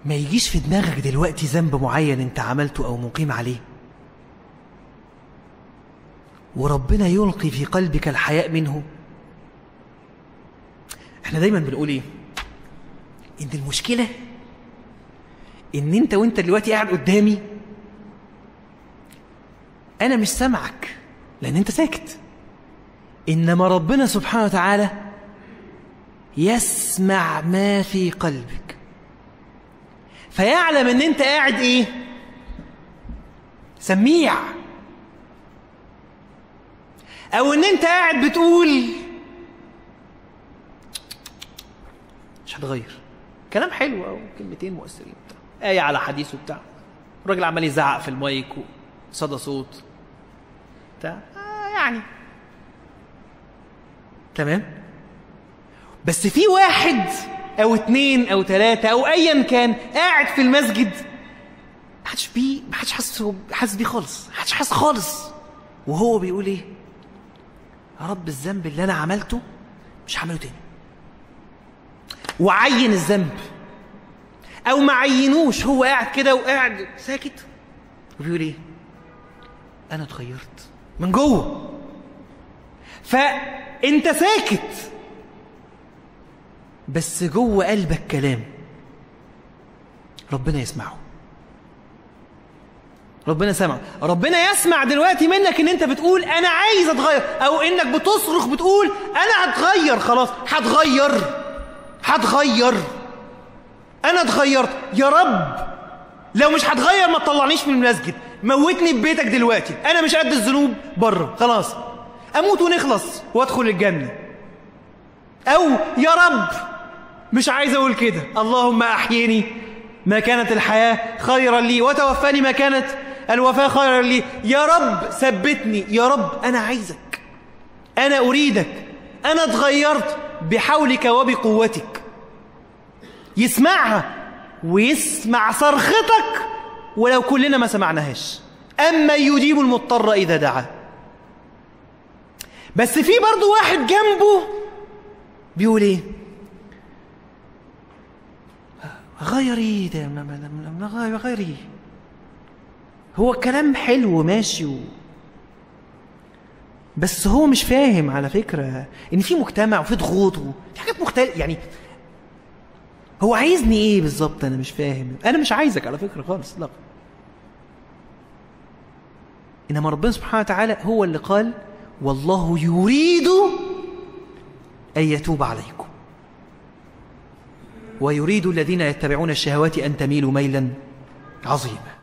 ما يجيش في دماغك دلوقتي ذنب معين انت عملته او مقيم عليه وربنا يلقي في قلبك الحياء منه احنا دايما بنقول ايه ان المشكله ان انت وانت دلوقتي قاعد قدامي انا مش سامعك لان انت ساكت انما ربنا سبحانه وتعالى يسمع ما في قلبك فيعلم ان انت قاعد ايه سميع او ان انت قاعد بتقول مش هتغير كلام حلو او كلمتين مؤثرين بتاع آية على حديث وبتاع الراجل عمال يزعق في المايك وصدى صوت بتاع آه يعني تمام بس في واحد او اتنين او تلاتة او ايا كان قاعد في المسجد محدش بيه محدش حاسس حاسس بيه خالص محدش حاسس خالص وهو بيقول ايه يا رب الذنب اللي انا عملته مش هعمله تاني وعين الذنب او ما عينوش هو قاعد كده وقاعد ساكت وبيقول ايه انا اتغيرت من جوه فانت ساكت بس جوه قلبك كلام ربنا يسمعه ربنا سمع ربنا يسمع دلوقتي منك ان انت بتقول انا عايز اتغير او انك بتصرخ بتقول انا هتغير خلاص هتغير هتغير انا اتغيرت يا رب لو مش هتغير ما تطلعنيش من المسجد موتني في بيتك دلوقتي انا مش قد الذنوب بره خلاص اموت ونخلص وادخل الجنه او يا رب مش عايز اقول كده اللهم احيني ما كانت الحياه خيرا لي وتوفاني ما كانت الوفاه خيرا لي يا رب ثبتني يا رب انا عايزك انا اريدك انا اتغيرت بحولك وبقوتك يسمعها ويسمع صرختك ولو كلنا ما سمعناهاش اما يجيب المضطر اذا دعاه بس في برضو واحد جنبه بيقول ايه غيري ده ما- ما- ما- ما- غيري هو الكلام حلو ماشي و... بس هو مش فاهم على فكرة ان في مجتمع وفي ضغوط وفي حاجات مختلفة يعني هو عايزني ايه بالظبط انا مش فاهم انا مش عايزك على فكرة خالص لا انما ربنا سبحانه وتعالى هو اللي قال والله يريد ان يتوب عليكم ويريد الذين يتبعون الشهوات ان تميلوا ميلا عظيما